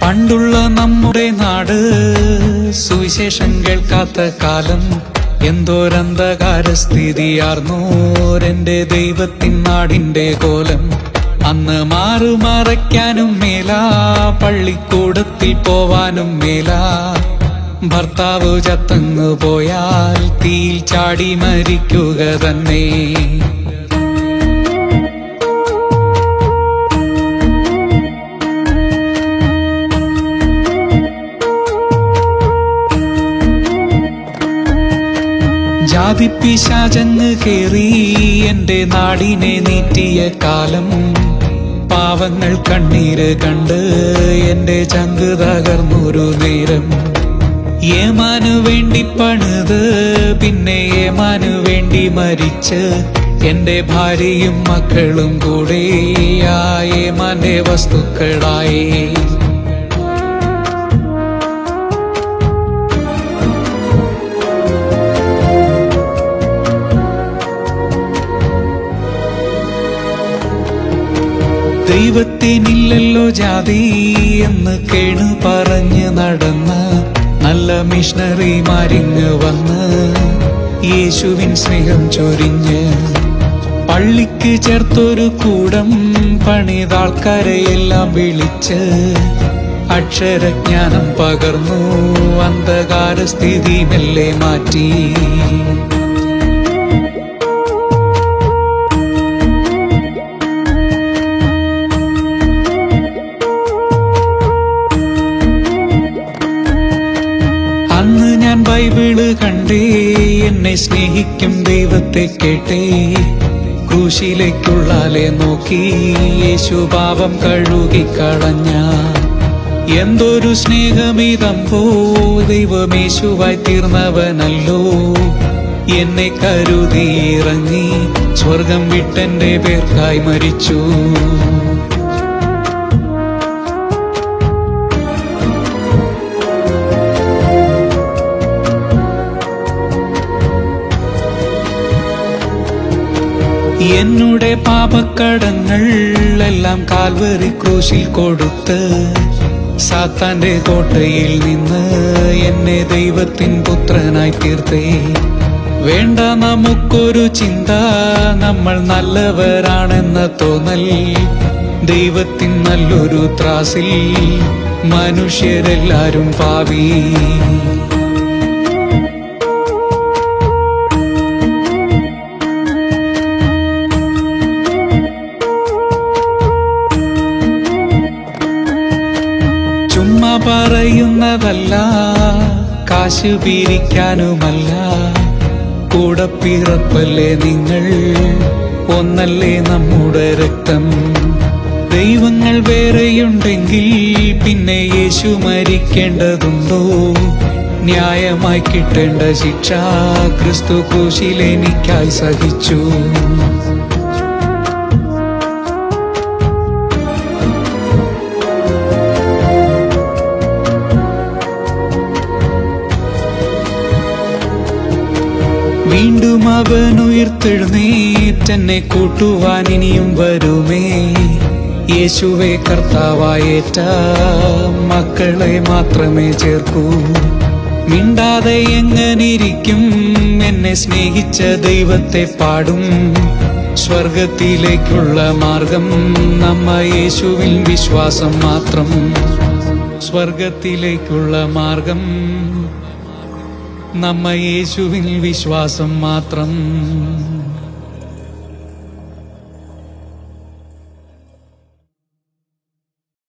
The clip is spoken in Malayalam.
പണ്ടുള്ള നമ്മുടെ നാട് സുവിശേഷം കേൾക്കാത്ത കാലം എന്തോരന്ധകാര സ്ഥിതിയാർന്നോരെന്റെ ദൈവത്തിൻ നാടിന്റെ കോലം അന്ന് മാറുമറയ്ക്കാനും മേല പള്ളിക്കൂടത്തിൽ പോവാനും മേല ഭർത്താവ് ചത്തങ്ങു പോയാൽ തീയിൽ ചാടി മരിക്കുക തന്നെ ജാതിപ്പിശാചങ്ങ് കേറി എന്റെ നാടിനെ നീറ്റിയ കാലം പാവങ്ങൾ കണ്ണീര് കണ്ട് എന്റെ ചങ്ക് തകർന്നൊരു നേരം ഏമാനു വേണ്ടി പണിത് പിന്നെ ഏമാനു വേണ്ടി മരിച്ച് എന്റെ ഭാര്യയും മക്കളും കൂടെ ആ ഏമാന്റെ വസ്തുക്കളായി ദൈവത്തിനില്ലല്ലോ ജാതി എന്ന് കേണു പറഞ്ഞ് നടന്ന് നല്ല മിഷണറിമാരിങ്ങ് വന്ന് യേശുവിൻ സ്നേഹം ചൊരിഞ്ഞ് പള്ളിക്ക് ചേർത്തൊരു കൂടം പണിതാൾക്കാരെയെല്ലാം വിളിച്ച് അക്ഷരജ്ഞാനം പകർന്നു അന്ധകാര സ്ഥിതി മെല്ലെ മാറ്റി അന്ന് ഞാൻ ബൈബിള് കണ്ടേ എന്നെ സ്നേഹിക്കും ദൈവത്തെ കേട്ടേ ക്രൂശിലേക്കുള്ളാലെ നോക്കി യേശു പാപം കഴുകിക്കളഞ്ഞ എന്തൊരു സ്നേഹമിതമ്പോ ദൈവമേശുവായി തീർന്നവനല്ലോ എന്നെ കരുതി ഇറങ്ങി സ്വർഗം വിട്ടെന്റെ പേർക്കായി മരിച്ചു എന്നുടെ പാപക്കടങ്ങൾ എല്ലാം കാൽവറി ക്രൂശിൽ കൊടുത്ത് സാത്താന്റെ കോട്ടയിൽ നിന്ന് എന്നെ ദൈവത്തിൻ പുത്രനായി തീർത്തേ വേണ്ട നമുക്കൊരു ചിന്ത നമ്മൾ നല്ലവരാണെന്ന തോന്നൽ ദൈവത്തിൻ നല്ലൊരു ത്രാസിൽ മനുഷ്യരെല്ലാരും പാവി ചുമ്മാ പറയുന്നതല്ല കാശ് പിരിക്കാനുമല്ല കൂടെ പിറപ്പല്ലേ നിങ്ങൾ ഒന്നല്ലേ നമ്മുടെ രക്തം ദൈവങ്ങൾ വേറെയുണ്ടെങ്കിൽ പിന്നെ യേശു മരിക്കേണ്ടതുണ്ടോ ന്യായമായി കിട്ടേണ്ട ശിക്ഷ ക്രിസ്തു ക്രൂശിൽ എനിക്കായി സഹിച്ചു വീണ്ടും അവൻ ഉയർത്തെഴുന്നേറ്റെന്നെ കൂട്ടുവാൻ ഇനിയും വരുമേ യേശുവെ കർത്താവായേറ്റ മക്കളെ മാത്രമേ ചേർക്കൂ മിണ്ടാതെ എങ്ങനിരിക്കും എന്നെ സ്നേഹിച്ച ദൈവത്തെ പാടും സ്വർഗത്തിലേക്കുള്ള മാർഗം നമ്മ യേശുവിൽ വിശ്വാസം മാത്രം സ്വർഗത്തിലേക്കുള്ള മാർഗം നമ്മ യേശുവിൽ വിശ്വാസം മാത്രം